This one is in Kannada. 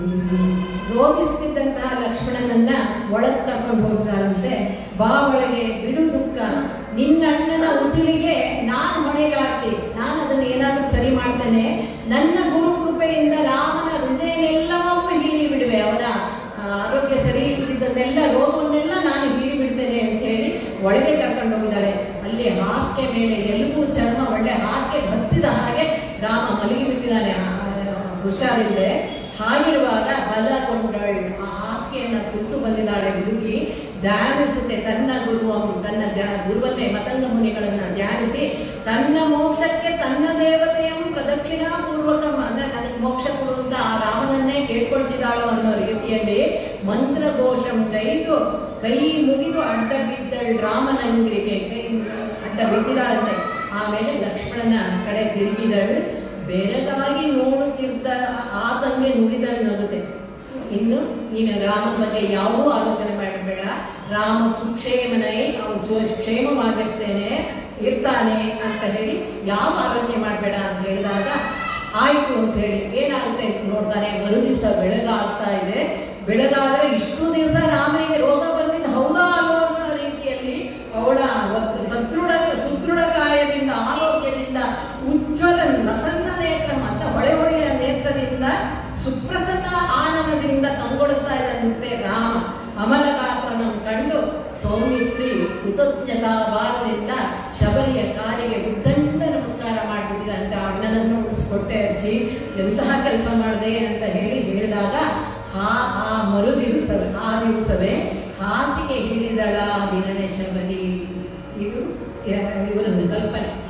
ರೋಧಿಸ್ತಿದ್ದಂತಹ ಲಕ್ಷ್ಮಣನನ್ನ ಒಳಗ್ ಕರ್ಕೊಂಡು ಹೋಗ್ತಾರಂತೆ ಬಾ ಒಳಗೆ ಬಿಡು ದುಃಖ ನಿನ್ನ ಅಣ್ಣನ ಉಸಿರಿಗೆ ನಾನು ಹೊಣೆಗಾರ್ತಿ ನಾನು ಅದನ್ನ ಏನಾದ್ರೂ ಸರಿ ಮಾಡ್ತೇನೆ ನನ್ನ ಗುರು ಕೃಪೆಯಿಂದ ರಾಮನ ಹೃದಯನೆಲ್ಲವನ್ನೂ ಹೀರಿ ಬಿಡುವೆ ಅವನ ಆ, ಆರೋಗ್ಯ ಸರಿ ಇಲ್ದಿದ್ದನ್ನೆಲ್ಲ ರೋಗವನ್ನೆಲ್ಲ ನಾನು ಹೀರಿ ಬಿಡ್ತೇನೆ ಅಂತ ಹೇಳಿ ಒಳಗೆ ಕರ್ಕೊಂಡು ಹೋಗಿದ್ದಾಳೆ ಅಲ್ಲಿ ಹಾಸಿಗೆ ಮೇಲೆ ಎಲುಬು ಚರ್ಮ ಒಳ್ಳೆ ಹಾಸಿಗೆ ಹತ್ತಿದ ಹಾಗೆ ರಾಮ ಮಲಗಿ ಬಿಟ್ಟಿದ್ದಾನೆ ಆ, ಹುಷಾರಿಲ್ಲದೆ ಹಾಗಿರುವಾಗ ಬಲಗೊಂಡಳು ಆ ಹಾಸಿಗೆಯನ್ನ ಸುತ್ತು ಬಂದಿದ್ದಾಳೆ ಹುಡುಗಿ ಧ್ಯಾನಿಸುತ್ತೆ ತನ್ನ ಗುರುವ ತನ್ನ ಧ್ಯ- ಗುರುವನ್ನೇ ಮತಂಗ ಮುನಿಗಳನ್ನ ಧ್ಯಾನಿಸಿ ತನ್ನ ಮೋಕ್ಷಕ್ಕೆ ತನ್ನ ದೇವತೆಯ ಪ್ರದಕ್ಷಿಣಾ ಪೂರ್ವಕ ಅಂದ್ರೆ ನನಗೆ ಮೋಕ್ಷ ಕೊಡುವಂತ ಆ ರಾಮನನ್ನೇ ಕೇಳ್ಕೊಳ್ತಿದ್ದಾಳೋ ಅನ್ನೋ ರೀತಿಯಲ್ಲಿ ಮಂತ್ರಘೋಷಂ ಗೈದು ಕೈ ಮುಗಿದು ಅಡ್ಡ ಬಿದ್ದಳು ರಾಮನಂಗಿರಿಗೆ ಕೈ ಅಡ್ಡ ಬಿದ್ದಿದ್ದಾಳಂತೆ ಆಮೇಲೆ ಲಕ್ಷ್ಮಣನ ಕಡೆ ತಿರುಗಿದಳು ಬೆರಗಾಗಿ ನೋಡುತ್ತಿದ್ದ ಆತಂಗೆ ನುಡಿದಳು ನಗುತ್ತೆ ಇನ್ನು ನೀನು ರಾಮನ ಬಗ್ಗೆ ಯಾವುದೂ ಆಲೋಚನೆ ಮಾಡಬೇಡ ರಾಮ ಸುಕ್ಷೇಮನೈ ಅವನು ಸುಕ್ಷೇಮವಾಗಿರ್ತೇನೆ ಇರ್ತಾನೆ ಅಂತ ಹೇಳಿ ಯಾವ ಆಲೋಚನೆ ಮಾಡಬೇಡ ಅಂತ ಹೇಳಿದಾಗ ಆಯ್ತು ಅಂತ ಹೇಳಿ ಏನಾಗುತ್ತೆ ಅಂತ ನೋಡ್ತಾನೆ ಮರು ದಿವಸ ಬೆಳಗಾಗ್ತಾ ಇದೆ ಬೆಳಗಾದ್ರೆ ಇಷ್ಟು ದಿವಸ ರಾಮನಿಗೆ ರೋಗ ಬಂದಿದ್ದು ಹೌದಾ ಅಲ್ವಾ ಅನ್ನೋ ರೀತಿಯಲ್ಲಿ ಅವಳ ಅವತ್ತು ಸದೃಢ ಸುದೃಢ ಕಾಯದಿಂದ ಆರೋಗ್ಯದಿಂದ ಉಜ್ವಲ ಲಸನ್ನ ನೇತ್ರ ಅಂತ ಹೊಳೆ ಹೊಳೆಯ ನೇತ್ರದಿಂದ ಸುಪ್ರಸನ್ನ ಆನಂದದಿಂದ ಕಂಗೊಳಿಸ್ತಾ ಇದ್ದಂತೆ ರಾಮ ಅಮಲಗಾತ್ರನ ಕಂಡು ಸೌಮಿತ್ರಿ ಕೃತಜ್ಞತಾ ಭಾರದಿಂದ ಶಬರಿಯ ಕಾಲಿಗೆ ಉದ್ದಂಡ ನಮಸ್ಕಾರ ಮಾಡಿಬಿಟ್ಟಿದಂತೆ ಅಣ್ಣನನ್ನು ಉಳಿಸ್ಕೊಟ್ಟೆ ಅಜ್ಜಿ ಎಂತಹ ಕೆಲಸ ಮಾಡಿದೆ ಅಂತ ಹೇಳಿ ಹೇಳಿದಾಗ ಆ ಆ ಮರು ದಿವಸವೇ ಆ ದಿವಸವೇ ಹಾಸಿಗೆ ಹಿಡಿದಳ ದಿನನೇ ಶಬರಿ ಇದು ಇವರದ್ದು ಕಲ್ಪನೆ